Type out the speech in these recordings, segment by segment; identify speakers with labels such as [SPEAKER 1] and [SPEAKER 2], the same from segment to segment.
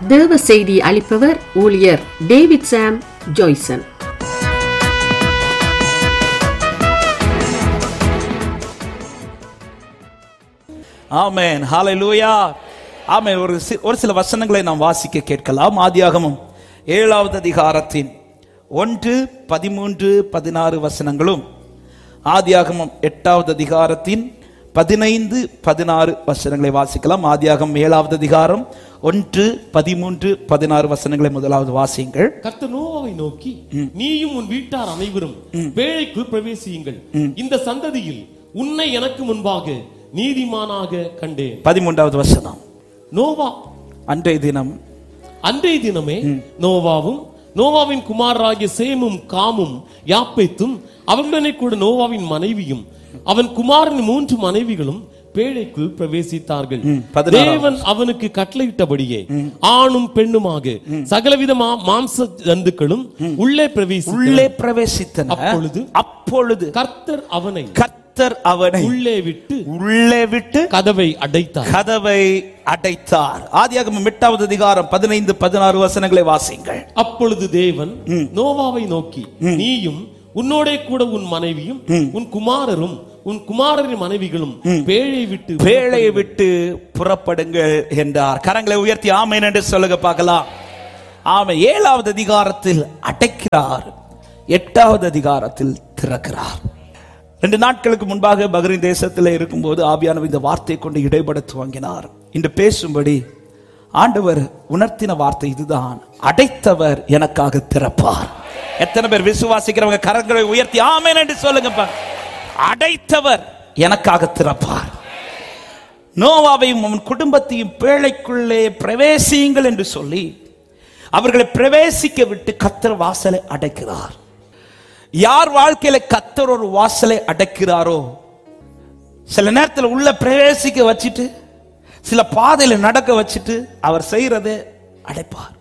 [SPEAKER 1] தேவ செய்தி அளிப்பவர் ஊழியர் டேவிட் சாம் ஜாய்சன்
[SPEAKER 2] ஆமென் ஹalleluya ஆமென் ஒரு சி- ஒரு சில வசனங்களை நாம் வாசிக்க கேட்கலாம் ஆதியாகமம் ஏழாவது அதிகாரத்தின் ஒன்று பதிமூன்று பதினாறு வசனங்களும் ஆதியாகமம் எட்டாவது அதிகாரத்தின் பதினைந்து பதினாறு வசனங்களை வாசிக்கலாம் ஆதியாகமம் ஏழாவது அதிகாரம் ஒன்று பதிமூன்று பதினாறு வசனங்களை முதலாவது வாசியுங்கள்
[SPEAKER 3] கர்த்தர் நோவாவை நோக்கி நீயும் உன் வீட்டார் அனைவரும் பேழைக்குள் பிரவேசியுங்கள் இந்த சந்ததியில் உன்னை எனக்கு முன்பாக நீதிமானாக கண்டேன்
[SPEAKER 2] பதிமூன்றாவது வசனம்
[SPEAKER 3] நோவா
[SPEAKER 2] அன்றைய தினம்
[SPEAKER 3] அன்றைய தினமே நோவாவும் நோவாவின் குமாரராகிய சேமும் காமும் யாப்பேத்தும் அவர்களுடனே கூட நோவாவின் மனைவியும் அவன் குமாரன் மூன்று மனைவிகளும் பேழைக்குள் பிரவேசித்தார்கள்
[SPEAKER 2] ம், பதினாறாவது
[SPEAKER 3] தேவன் அவனுக்கு கட்டளையிட்டபடியே ஆணும் பெண்ணுமாக சகலவித மா- மாம்ச ஜந்துக்களும் உள்ளே பிரவேசி
[SPEAKER 2] உள்ளே பிரவேசித்தன
[SPEAKER 3] அப்பொழுது
[SPEAKER 2] அப்பொழுது
[SPEAKER 3] கர்த்தர் அவனை
[SPEAKER 2] கர்த்தர் அவனை
[SPEAKER 3] உள்ளே விட்டு
[SPEAKER 2] உள்ளே விட்டு
[SPEAKER 3] கதவை அடைத்தார்
[SPEAKER 2] கதவை அடைத்தார் ஆதியாகமம் எட்டாவது அதிகாரம் பதினைந்து பதினாறு வசனங்களை வாசிங்கள்
[SPEAKER 3] அப்பொழுது தேவன் நோவாவை நோக்கி நீயும் உன்னோடே கூட உன் மனைவியும் உன் குமாரரும் உன் குமாரரின் மனைவிகளும் பேழை விட்டு
[SPEAKER 2] பேழையை விட்டு புறப்படுங்கள் என்றார் கரங்களை உயர்த்தி ஆமென் என்று சொல்லுங்க பார்க்கலாம் ஆமை ஏழாவது அதிகாரத்தில் அடைக்கிறார் எட்டாவது அதிகாரத்தில் திறக்கிறார் ரெண்டு நாட்களுக்கு முன்பாக பஹ்ரைன் தேசத்தில் இருக்கும்போது ஆவியானவர் இந்த வார்த்தை கொண்டு இடைபட துவங்கினார் இன்று பேசும்படி ஆண்டவர் உணர்த்தின வார்த்தை இதுதான் அடைத்தவர் எனக்காக திறப்பார் எத்தனை பேர் விசுவாசிக்கிறவங்க கரங்களை உயர்த்தி ஆமென் என்று சொல்லுங்கப்பா அடைத்தவர் எனக்காக திறப்பார் நோவாவையும் அவன் குடும்பத்தையும் பேழைக்குள்ளே பிரவேசியுங்கள் என்று சொல்லி அவர்களை பிரவேசிக்க விட்டு கத்தர் வாசலை அடைக்கிறார் யார் வாழ்க்கையில கத்தர் ஒரு வாசலை அடைக்கிறாரோ சில நேரத்தில் உள்ள பிரவேசிக்க வச்சுட்டு சில பாதையில நடக்க வச்சுட்டு அவர் செய்யறதை அடைப்பார்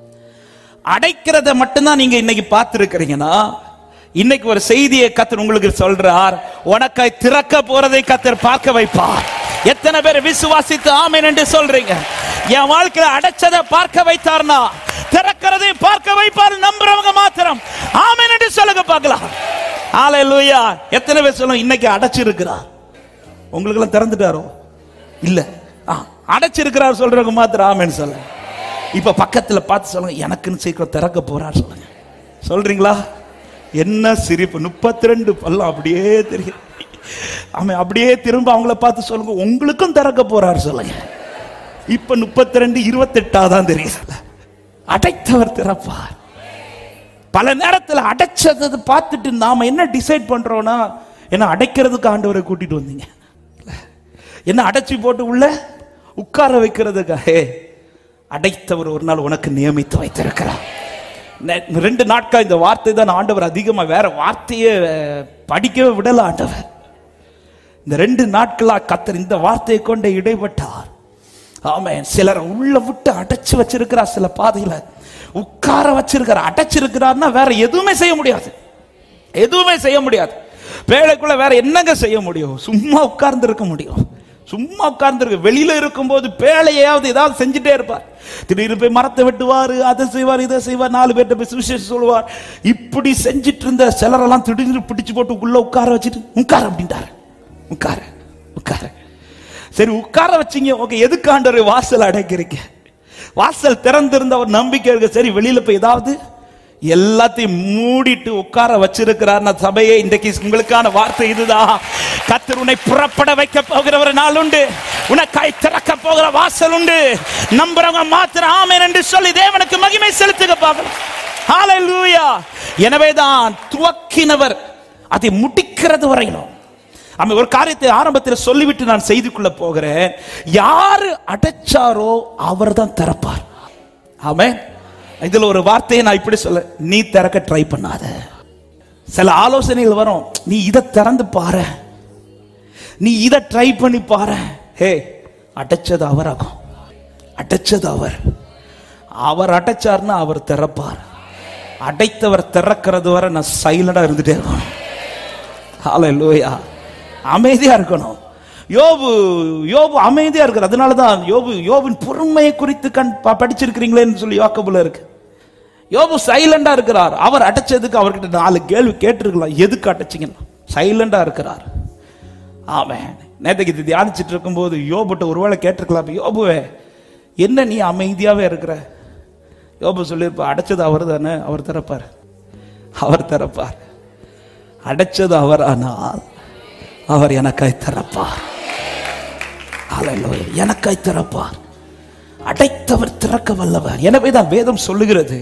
[SPEAKER 2] அடைக்கிறத மட்டும்தான் நீங்க இன்னைக்கு பார்த்திருக்கிறீங்கன்னா இன்னைக்கு ஒரு செய்தியை கத்தர் உங்களுக்கு சொல்றார் உனக்காய் திறக்க போறதை கத்தர் பார்க்க வைப்பார் எத்தனை பேர் விசுவாசித்து ஆமென் என்று சொல்றீங்க என் வாழ்க்கையில அடைச்சதை பார்க்க வைத்தார்னா திறக்கிறதை பார்க்க வைப்பார் நம்புறவங்க மாத்திரம் ஆமென் என்று சொல்லுங்க பார்க்கலாம் ஹalleluya எத்தனை பேர் சொல்லுங்க இன்னைக்கு அடைச்சிருக்கிறார் உங்களுக்கு எல்லாம் திறந்துட்டாரோ இல்ல ஆ, அடைச்சிருக்கிறார் சொல்றவங்க மாத்திரம் ஆமென் சொல்லுங்க இப்ப பக்கத்துல பார்த்து சொல்லுங்க எனக்குன்னு சீக்கிரம் திறக்க போறார் சொல்லுங்க சொல்றீங்களா என்ன சிரிப்பு முப்பத்தி ரெண்டு பல்லம் அப்படியே தெரியும் அவன் அப்படியே திரும்ப அவங்கள பார்த்து சொல்லுங்க உங்களுக்கும் திறக்க போறார் சொல்லுங்க இப்ப முப்பத்தி ரெண்டு இருபத்தெட்டா தான் தெரியுது அடைத்தவர் திறப்பார் பல நேரத்துல அடைச்சதை பார்த்துட்டு நாம என்ன டிசைட் பண்றோம்னா என்ன அடைக்கிறதுக்கு ஆண்டவரை கூட்டிட்டு வந்தீங்க என்ன அடைச்சி போட்டு உள்ள உட்கார வைக்கிறதுக்காக அடைத்தவர் ஒரு நாள் உனக்கு நியமித்து வைத்திருக்கிறார் நெ- ரெண்டு நாட்கள் இந்த வார்த்தை தான் ஆண்டவர் அதிகமா வேற வார்த்தையே அஹ், படிக்கவே விடல ஆண்டவர் இந்த ரெண்டு நாட்களா கத்தர் இந்த வார்த்தையை கொண்டு இடைப்பட்டார் ஆமென் சிலர் உள்ள விட்டு அடைச்சு வச்சிருக்கிறார் சில பாதையில உட்கார வச்சிருக்கிறார் அடைச்சிருக்கிறார்னா வேற எதுவுமே செய்ய முடியாது எதுவுமே செய்ய முடியாது பேழைக்குள்ள வேற என்னங்க செய்ய முடியும் சும்மா உட்கார்ந்து இருக்க முடியும் சும்மா உட்கார்ந்து இருக்க வெளியில இருக்கும்போது பேழையாவது ஏதாவது செஞ்சுட்டே இருப்பார் திடீர்னு போய் மரத்தை வெட்டுவார் அதை செய்வார் இதை செய்வார் நாலு பேர்ட்ட போய் சுவிசேஷம் சொல்லுவார் இப்படி செஞ்சிட்டு இருந்த சிலரெல்லாம் திடீர்னு பிடிச்சு போட்டு உள்ள உட்கார வச்சுட்டு உட்கார அப்படின்ட்டாரு உட்கார உட்கார சரி உட்கார வச்சீங்க ஓகே எதுக்கு ஆண்டவர் வாசல் அடைக்கிறீங்க வாசல் திறந்திருந்த ஒரு நம்பிக்கை இருக்கு சரி வெளியில போய் ஏதாவது எல்லாத்தையும் மூடிட்டு உட்கார வச்சிருக்கிறார் நான் சபையே இன்றைக்கு உங்களுக்கான வார்த்தை இதுதான் கத்தர் உன்னை புறப்பட வைக்க போகிற ஒரு நாள் உண்டு உனக்காய் திறக்க போகிற வாசல் உண்டு நம்புறவங்க மாத்திரம் ஆமென் என்று சொல்லி தேவனுக்கு மகிமை செலுத்துக பார்க்கலாம் ஹalleluya எனவே தான் துவக்கினவர் அதை முடிக்கிறது வரையிலும் அவன் ஒரு காரியத்தை ஆரம்பத்தில் சொல்லிவிட்டு நான் செய்திக்குள்ள போகிறேன் யாரு அடைச்சாரோ அவர் தான் திறப்பார் ஆமென் இதுல ஒரு வார்த்தையை நான் இப்படி சொல்ல நீ திறக்க ட்ரை பண்ணாத சில ஆலோசனைகள் வரும் நீ இதை திறந்து பாரு நீ இதை ட்ரை பண்ணி பாரு ஹே அடைச்சது அவராகும் அடைச்சது அவர் அவர் அடைச்சார்னா அவர் திறப்பார் அடைத்தவர் திறக்கிறது வரை நான் சைலண்டா இருந்துட்டே இருக்கணும் ஹalleluya அமைதியா இருக்கணும் யோபு யோபு அமைதியா இருக்கிற அதனால தான் யோபு யோபின் பொறுமையை குறித்து கண் ப- படிச்சிருக்கிறீங்களேன்னு சொல்லி யோக்கபுல இருக்கு யோபு சைலண்டா இருக்கிறார் அவர் அடைச்சதுக்கு அவர்கிட்ட நாலு கேள்வி கேட்டிருக்கலாம் எதுக்கு அடைச்சிங்கன்னா சைலண்டா இருக்கிறார் ஆமென் நேற்றுக்கு இது தியானிச்சுட்டு இருக்கும்போது யோபுட்ட ஒருவேளை கேட்டிருக்கலாம் யோபுவே என்ன நீ அமைதியாவே இருக்கிற யோபு சொல்லியிருப்பா அடைச்சது அவர் தானே அவர் திறப்பார் அவர் திறப்பார் அடைச்சது அவரானால் அவர் எனக்காய் திறப்பார் ஹalleluya எனக்காய் திறப்பார் அடைத்தவர் திறக்க வல்லவர் எனவே தான் வேதம் சொல்லுகிறது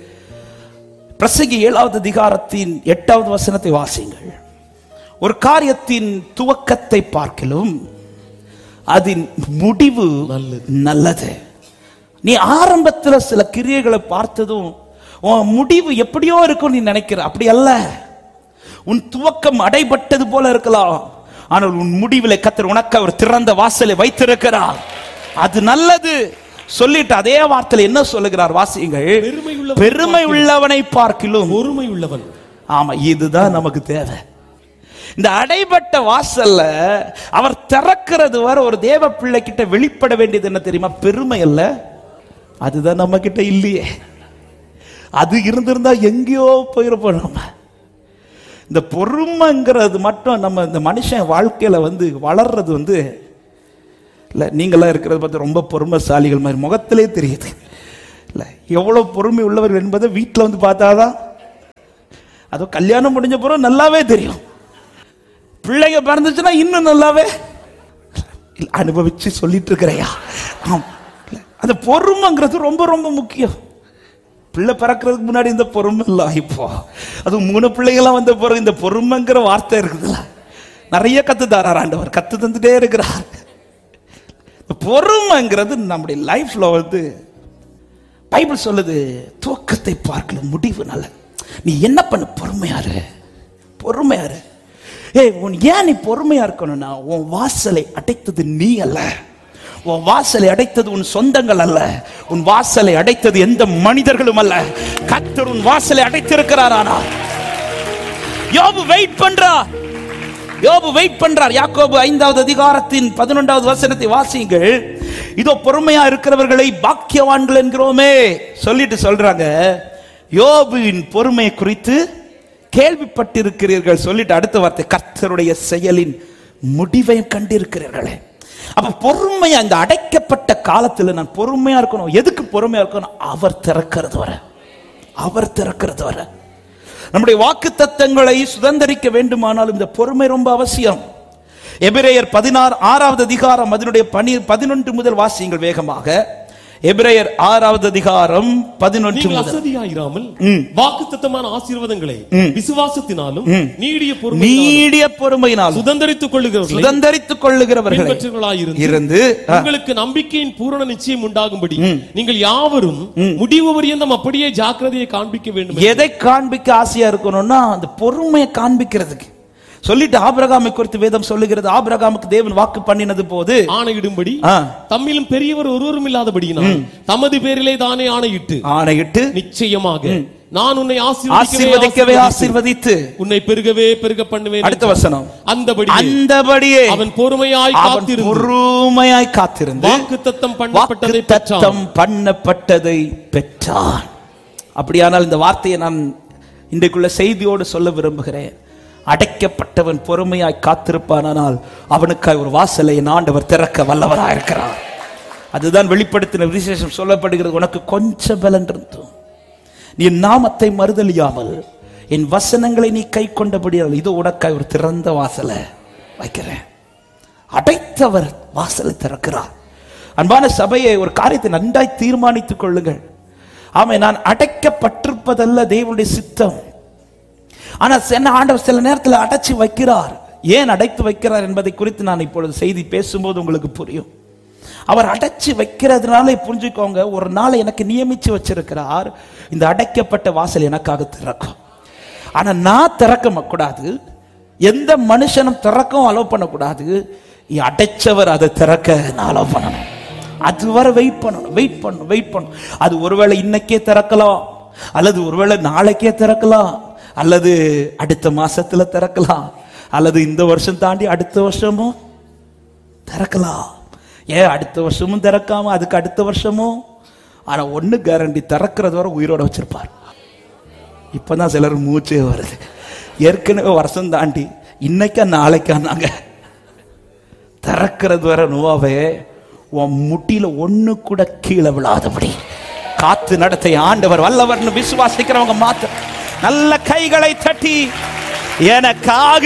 [SPEAKER 2] பிரசங்கி ஏழாவது அதிகாரத்தின் எட்டாவது வசனத்தை வாசிங்கள் ஒரு காரியத்தின் துவக்கத்தை பார்க்கலும் அதன் முடிவு
[SPEAKER 3] நல்லது.
[SPEAKER 2] நல்லது நீ ஆரம்பத்துல சில கிரியைகளை பார்த்ததும் உன் முடிவு எப்படியோ இருக்கும் நீ நினைக்கிற அப்படி அல்ல உன் துவக்கம் அடைபட்டது போல இருக்கலாம் ஆனால் உன் முடிவிலே கத்தர் உனக்கு அவர் திறந்த வாசலை வைத்திருக்கிறார் அது நல்லது சொல்லிட்டு அதே வார்த்தையில என்ன சொல்லுகிறார் வாசியுங்கள்
[SPEAKER 3] பெருமை உள்ளவனை
[SPEAKER 2] பெருமை உள்ளவனை பார்க்கிலும்
[SPEAKER 3] பொறுமை உள்ளவன்
[SPEAKER 2] ஆமா இதுதான் நமக்கு தேவை இந்த அடைபட்ட வாசல்ல அவர் திறக்கிறது வரை ஒரு தேவ பிள்ளை கிட்ட வெளிப்பட வேண்டியது என்ன தெரியுமா பெருமை அல்ல அதுதான் நம்ம கிட்ட இல்லையே அது இருந்திருந்தா எங்கேயோ போயிருப்போம் நம்ம இந்த பொறுமைங்கிறது மட்டும் நம்ம இந்த மனுஷன் வாழ்க்கையில வந்து வளர்றது வந்து இல்லை நீங்களாம் இருக்கிறத பார்த்து ரொம்ப பொறுமைசாலிகள் மாதிரி முகத்திலே தெரியுது இல்லை எவ்வளோ பொறுமை உள்ளவர்கள் என்பதை வீட்டில் வந்து பார்த்தாதான் அதோ கல்யாணம் முடிஞ்ச பிறகு நல்லாவே தெரியும் பிள்ளைங்க பிறந்துச்சுன்னா இன்னும் நல்லாவே இல்ல, அனுபவிச்சு சொல்லிட்டு இருக்கிறையா ஆம். இல்ல, அந்த பொறுமைங்கிறது ரொம்ப ரொம்ப முக்கியம் பிள்ளை பிறக்கிறதுக்கு முன்னாடி இந்த பொறுமை இல்லை இப்போ அது மூணு பிள்ளைகளாம் வந்த பிறகு இந்த பொறுமைங்கிற வார்த்தை இருக்குதுல்ல நிறைய கத்து தரார் ஆண்டவர் கத்து தந்துட்டே இருக்கிறார் இந்த பொறுமைங்கிறது நம்முடைய லைஃப்ல வந்து பைபிள் சொல்லுது துவக்கத்தை பார்க்கல முடிவு நல்ல நீ என்ன பண்ணு பொறுமையாரு பொறுமையாரு ஏய் உன் ஏன் நீ பொறுமையா இருக்கணும்னா உன் வாசலை அடைத்தது நீ அல்ல உன் வாசலை அடைத்தது உன் சொந்தங்கள் அல்ல உன் வாசலை அடைத்தது எந்த மனிதர்களும் அல்ல கத்தர் உன் வாசலை அடைத்திருக்கிறார் ஆனால் யோபு வெயிட் பண்றார் யோபு வெயிட் பண்றார் யாக்கோபு ஐந்தாவது அதிகாரத்தின் பதினொன்றாவது வசனத்தை வாசியுங்கள் இதோ பொறுமையா இருக்கிறவர்களை பாக்கியவான்கள் என்கிறோமே சொல்லிட்டு சொல்றாங்க யோபுவின் பொறுமை குறித்து கேள்விப்பட்டிருக்கிறீர்கள் சொல்லிட்டு அடுத்த வார்த்தை கர்த்தருடைய செயலின் முடிவையும் கண்டிருக்கிறீர்களே அப்ப பொறுமையா இந்த அடைக்கப்பட்ட காலத்துல நான் பொறுமையா இருக்கணும் எதுக்கு பொறுமையா இருக்கணும் அவர் திறக்கிறது வர அவர் திறக்கிறது வர நம்முடைய வாக்கு தத்தங்களை சுதந்திரிக்க வேண்டுமானால் இந்த பொறுமை ரொம்ப அவசியம் எபிரேயர் பதினாறு ஆறாவது அதிகாரம் அதனுடைய பனி பதினொன்று முதல் வாசியுங்கள் வேகமாக எபிரேயர் ஆறாவது அதிகாரம் பதினொன்று
[SPEAKER 3] நீங்கள்
[SPEAKER 2] முதல்
[SPEAKER 3] அசதியாயிராமல் வாக்குத்தத்தமான ஆசீர்வாதங்களை விசுவாசத்தினாலும் நீடிய பொறுமை
[SPEAKER 2] நீடிய பொறுமையினால்
[SPEAKER 3] சுதந்திரித்துக் கொள்ளுகிறவர்களை
[SPEAKER 2] சுதந்திரித்துக் கொள்ளுகிறவர்களை
[SPEAKER 3] பின்பற்றுகிறவர்களாயிருந்து
[SPEAKER 2] இருந்து ஆ,
[SPEAKER 3] உங்களுக்கு நம்பிக்கையின் பூரண நிச்சயம் உண்டாகும்படி நீங்கள் யாவரும் முடிவு பரியந்தம் அப்படியே ஜாக்கிரதையை காண்பிக்க வேண்டும் என்று
[SPEAKER 2] எதை காண்பிக்க ஆசையா இருக்கணும்னா அந்த பொறுமையை காண்பிக்கிறதுக்கு சொல்லிட்டு ஆபிரகாமை குறித்து வேதம் சொல்லுகிறது ஆபிரகாமுக்கு தேவன் வாக்கு பண்ணினது போது
[SPEAKER 3] ஆணையிடும்படி
[SPEAKER 2] ஆ,
[SPEAKER 3] தம்மிலும் பெரியவர் ஒருவரும் இல்லாதபடியினால் தமது பேரிலே தானே ஆணையிட்டு
[SPEAKER 2] ஆணையிட்டு
[SPEAKER 3] நிச்சயமாக நான் உன்னை
[SPEAKER 2] ஆசீர்வதிக்கவே
[SPEAKER 3] ஆசீர்வதிக்கவே
[SPEAKER 2] ஆசீர்வதித்து
[SPEAKER 3] உன்னை பெருகவே பெருக பண்ணுவேன்
[SPEAKER 2] அடுத்த வசனம்
[SPEAKER 3] அந்தபடி
[SPEAKER 2] அந்தபடியே
[SPEAKER 3] அவன் பொறுமையாய்
[SPEAKER 2] அவன்
[SPEAKER 3] காத்திருந்து
[SPEAKER 2] பொறுமையாய் காத்திருந்து
[SPEAKER 3] வாக்குத்தத்தம் பண்ணப்பட்டதை பெற்றான்
[SPEAKER 2] வாக்குத்தத்தம் பண்ணப்பட்டதை பெற்றான் அப்படியானால் இந்த வார்த்தையை நான் இன்றைக்குள்ள செய்தியோடு சொல்ல விரும்புகிறேன் அடைக்கப்பட்டவன் பொறுமையாய் காத்திருப்பானால் அவனுக்காய் ஒரு வாசலை என் ஆண்டவர் திறக்க வல்லவராய் இருக்கிறார் அதுதான் வெளிப்படுத்தின விசேஷம் சொல்லப்படுகிறது உனக்கு கொஞ்சம் பலன் இருந்தும் நீ என் நாமத்தை மறுதலியாமல் என் வசனங்களை நீ கை கொண்டபடியால் இது உனக்காய் ஒரு திறந்த வாசலை வைக்கிறேன் அடைத்தவர் வாசலை திறக்கிறார் அன்பான சபையை ஒரு காரியத்தை நன்றாய் தீர்மானித்துக் கொள்ளுங்கள் ஆமை நான் அடைக்கப்பட்டிருப்பதல்ல தேவனுடைய சித்தம் ஆனா சில ஆண்டவர் சில நேரத்தில் அடைச்சு வைக்கிறார் ஏன் அடைத்து வைக்கிறார் என்பதை குறித்து நான் இப்பொழுது செய்தி பேசும்போது உங்களுக்கு புரியும் அவர் அடைச்சு வைக்கிறதுனால புரிஞ்சுக்கோங்க ஒரு நாளை எனக்கு நியமிச்சு வச்சிருக்கிறார் இந்த அடைக்கப்பட்ட வாசல் எனக்காக திறக்கும் ஆனா நான் திறக்க கூடாது எந்த மனுஷனும் திறக்கவும் அலோவ் பண்ணக்கூடாது அடைச்சவர் அதை திறக்க நான் அலோவ் பண்ணணும் அது வரை வெயிட் பண்ணணும் வெயிட் பண்ணணும் வெயிட் பண்ணணும் அது ஒருவேளை இன்னைக்கே திறக்கலாம் அல்லது ஒருவேளை நாளைக்கே திறக்கலாம் அல்லது அடுத்த மாசத்துல திறக்கலாம் அல்லது இந்த வருஷம் தாண்டி அடுத்த வருஷமும் திறக்கலாம் ஏன் அடுத்த வருஷமும் திறக்காம அதுக்கு அடுத்த வருஷமும் ஆனா ஒண்ணு கேரண்டி திறக்கிறது வரை உயிரோட வச்சிருப்பார் இப்பதான் சிலர் மூச்சே வருது ஏற்கனவே வருஷம் தாண்டி இன்னைக்கா நாளைக்கா நாங்க திறக்கிறது வரை நோவாவே உன் முட்டியில ஒண்ணு கூட கீழே விழாதபடி காத்து நடத்தை ஆண்டவர் வல்லவர்னு விசுவாசிக்கிறவங்க மாத்த நல்ல கைகளை தட்டி எனக்காக